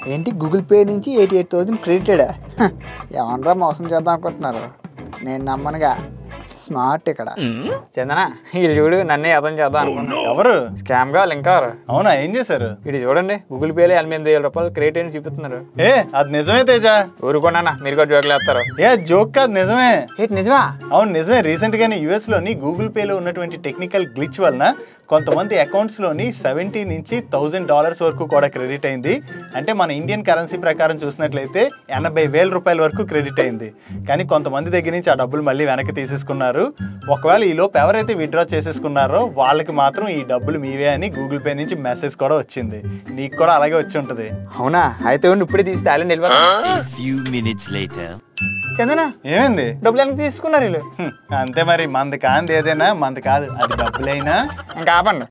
ఏంటి Google Pay నుంచి eighty eight thousand క్రెడిటెడా ఏమనరా మోసం చేద్దాం అనుకుంటున్నారు నేను నమ్మనుగా స్మార్ట్ ఇక్కడ చందన ఇది చూడు నన్నే అర్థం చేద్దాం అనుకున్నా ఎవరు స్కామ్ గా లింక్ అవరు అవునా ఏం చేశారు ఇది చూడండి గూగుల్ పేలో ఎనిమిది వేల రూపాయలు క్రెడిట్ అని చూపిస్తున్నారు ఏ అది నిజమే తేజ ఊరుకోనా మీరు కూడా జోకులు వేస్తారు ఏ జోక్ కాదు నిజమే ఏంటి నిజమా అవును నిజమే రీసెంట్ గానే యుఎస్ లోని గూగుల్ పేలో ఉన్నటువంటి టెక్నికల్ గ్లిచ్ వలన కొంతమంది అకౌంట్స్ లోని సెవెంటీ నుంచి థౌజండ్ డాలర్స్ వరకు కూడా క్రెడిట్ అయింది అంటే మన ఇండియన్ కరెన్సీ ప్రకారం చూసినట్లయితే ఎనభై వేల రూపాయల వరకు క్రెడిట్ అయింది కానీ కొంతమంది దగ్గర నుంచి ఆ డబ్బులు మళ్ళీ వెనక్కి తీసేసుకున్నారు ఒకవేళ ఈ లోపు ఎవరైతే విత్డ్రా చేసేసుకున్నారో వాళ్ళకి మాత్రం ఈ డబ్బులు మీవే అని గూగుల్ పే నుంచి మెసేజ్ కూడా వచ్చింది నీకు కూడా అలాగే వచ్చి ఉంటుంది అవునా అయితే ఉండి ఇప్పుడే తీసి తాళం వెళ్ళిపోతా A few minutes later. చందన ఏమైంది డబ్బులు వెనక్కి తీసుకున్నారు వీళ్ళు హ్మ్, అంతే మరి మంది కాంది ఏదైనా మంది కాదు అది డబ్బులైనా ఇంకా ఆపండి